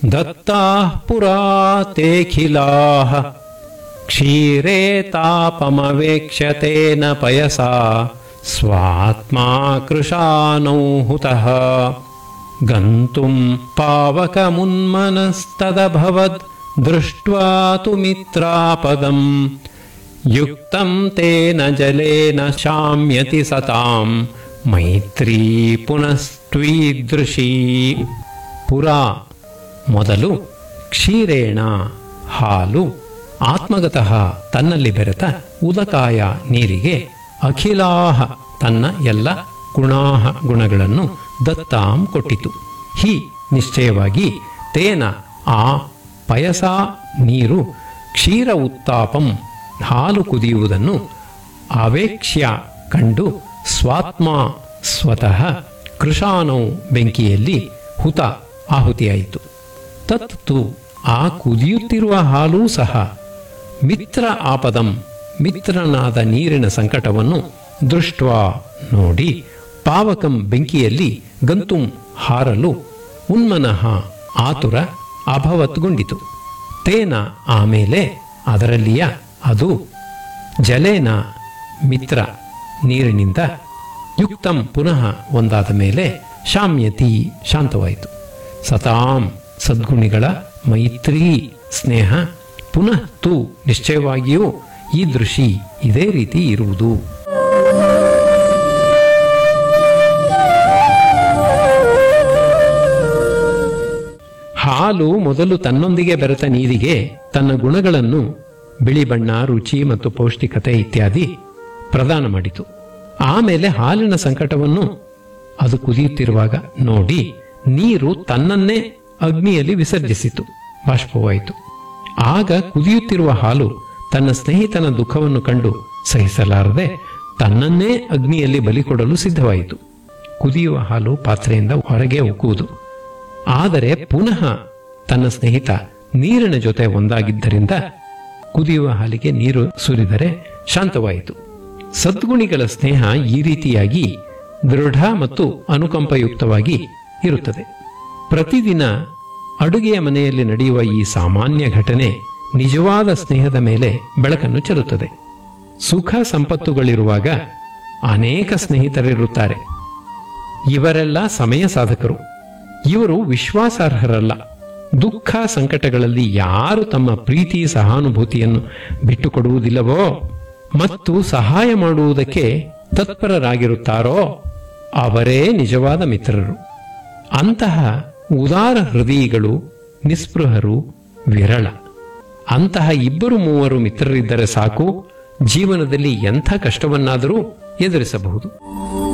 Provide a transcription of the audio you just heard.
दत्ताः पुरा तेऽखिलाः क्षीरे तापमवेक्ष्य तेन पयसा स्वात्मा कृशानौ हुतः गन्तुं पावकमुन्मनस्तदभवद् दृष्ट्वा तु मित्रापदम् युक्तं तेन जलेन शाम्यति सतां मैत्री पुनस्त्वीदृशी ಪುರಾ ಮೊದಲು ಕ್ಷೀರೇಣ ಹಾಲು ಆತ್ಮಗತಃ ತನ್ನಲ್ಲಿ ಬೆರೆತ ಉದಕಾಯ ನೀರಿಗೆ ಅಖಿಲಾಹ ತನ್ನ ಎಲ್ಲ ಗುಣಾಹ ಗುಣಗಳನ್ನು ದತ್ತಾಂ ಕೊಟ್ಟಿತು ಹಿ ನಿಶ್ಚಯವಾಗಿ ತೇನ ಆ ಪಯಸ ನೀರು ಕ್ಷೀರ ಉತ್ತಾಪಂ ಹಾಲು ಕುದಿಯುವುದನ್ನು ಅವೇಕ್ಷ್ಯ ಕಂಡು ಸ್ವಾತ್ಮ ಸ್ವತಃ ಕೃಷಾನೌ ಬೆಂಕಿಯಲ್ಲಿ ಹುತ ಆಹುತಿಯಾಯಿತು ತತ್ತು ಆ ಕುದಿಯುತ್ತಿರುವ ಹಾಲೂ ಸಹ ಮಿತ್ರ ಆಪದಂ ಮಿತ್ರನಾದ ನೀರಿನ ಸಂಕಟವನ್ನು ದೃಷ್ಟ ನೋಡಿ ಪಾವಕಂ ಬೆಂಕಿಯಲ್ಲಿ ಗಂತುಂ ಹಾರಲು ಉನ್ಮನಃ ಆತುರ ಅಭವತ್ಗೊಂಡಿತು ತೇನ ಆಮೇಲೆ ಅದರಲ್ಲಿಯ ಅದು ಜಲೇನ ಮಿತ್ರ ನೀರಿನಿಂದ ಯುಕ್ತಂ ಪುನಃ ಒಂದಾದ ಮೇಲೆ ಶಾಮ್ಯತಿ ಶಾಂತವಾಯಿತು ಸತಾಂ ಸದ್ಗುಣಿಗಳ ಮೈತ್ರಿ ಸ್ನೇಹ ಪುನಃ ತು ನಿಶ್ಚಯವಾಗಿಯೂ ಈ ದೃಷಿ ಇದೇ ರೀತಿ ಇರುವುದು ಹಾಲು ಮೊದಲು ತನ್ನೊಂದಿಗೆ ಬೆರೆತ ನೀರಿಗೆ ತನ್ನ ಗುಣಗಳನ್ನು ಬಿಳಿ ಬಣ್ಣ ರುಚಿ ಮತ್ತು ಪೌಷ್ಟಿಕತೆ ಇತ್ಯಾದಿ ಪ್ರದಾನ ಮಾಡಿತು ಆಮೇಲೆ ಹಾಲಿನ ಸಂಕಟವನ್ನು ಅದು ಕುದಿಯುತ್ತಿರುವಾಗ ನೋಡಿ ನೀರು ತನ್ನನ್ನೇ ಅಗ್ನಿಯಲ್ಲಿ ವಿಸರ್ಜಿಸಿತು ಬಾಷ್ಪವಾಯಿತು ಆಗ ಕುದಿಯುತ್ತಿರುವ ಹಾಲು ತನ್ನ ಸ್ನೇಹಿತನ ದುಃಖವನ್ನು ಕಂಡು ಸಹಿಸಲಾರದೆ ತನ್ನನ್ನೇ ಅಗ್ನಿಯಲ್ಲಿ ಬಲಿ ಕೊಡಲು ಸಿದ್ಧವಾಯಿತು ಕುದಿಯುವ ಹಾಲು ಪಾತ್ರೆಯಿಂದ ಹೊರಗೆ ಉಕ್ಕುವುದು ಆದರೆ ಪುನಃ ತನ್ನ ಸ್ನೇಹಿತ ನೀರಿನ ಜೊತೆ ಒಂದಾಗಿದ್ದರಿಂದ ಕುದಿಯುವ ಹಾಲಿಗೆ ನೀರು ಸುರಿದರೆ ಶಾಂತವಾಯಿತು ಸದ್ಗುಣಿಗಳ ಸ್ನೇಹ ಈ ರೀತಿಯಾಗಿ ದೃಢ ಮತ್ತು ಅನುಕಂಪಯುಕ್ತವಾಗಿ ಇರುತ್ತದೆ ಪ್ರತಿದಿನ ಅಡುಗೆಯ ಮನೆಯಲ್ಲಿ ನಡೆಯುವ ಈ ಸಾಮಾನ್ಯ ಘಟನೆ ನಿಜವಾದ ಸ್ನೇಹದ ಮೇಲೆ ಬೆಳಕನ್ನು ಚೆಲ್ಲುತ್ತದೆ ಸುಖ ಸಂಪತ್ತುಗಳಿರುವಾಗ ಅನೇಕ ಸ್ನೇಹಿತರಿರುತ್ತಾರೆ ಇವರೆಲ್ಲ ಸಮಯ ಸಾಧಕರು ಇವರು ವಿಶ್ವಾಸಾರ್ಹರಲ್ಲ ದುಃಖ ಸಂಕಟಗಳಲ್ಲಿ ಯಾರು ತಮ್ಮ ಪ್ರೀತಿ ಸಹಾನುಭೂತಿಯನ್ನು ಬಿಟ್ಟುಕೊಡುವುದಿಲ್ಲವೋ ಮತ್ತು ಸಹಾಯ ಮಾಡುವುದಕ್ಕೆ ತತ್ಪರರಾಗಿರುತ್ತಾರೋ ಅವರೇ ನಿಜವಾದ ಮಿತ್ರರು ಅಂತಹ ಉದಾರ ಹೃದಯಿಗಳು ನಿಸ್ಪೃಹರು ವಿರಳ ಅಂತಹ ಇಬ್ಬರು ಮೂವರು ಮಿತ್ರರಿದ್ದರೆ ಸಾಕು ಜೀವನದಲ್ಲಿ ಎಂಥ ಕಷ್ಟವನ್ನಾದರೂ ಎದುರಿಸಬಹುದು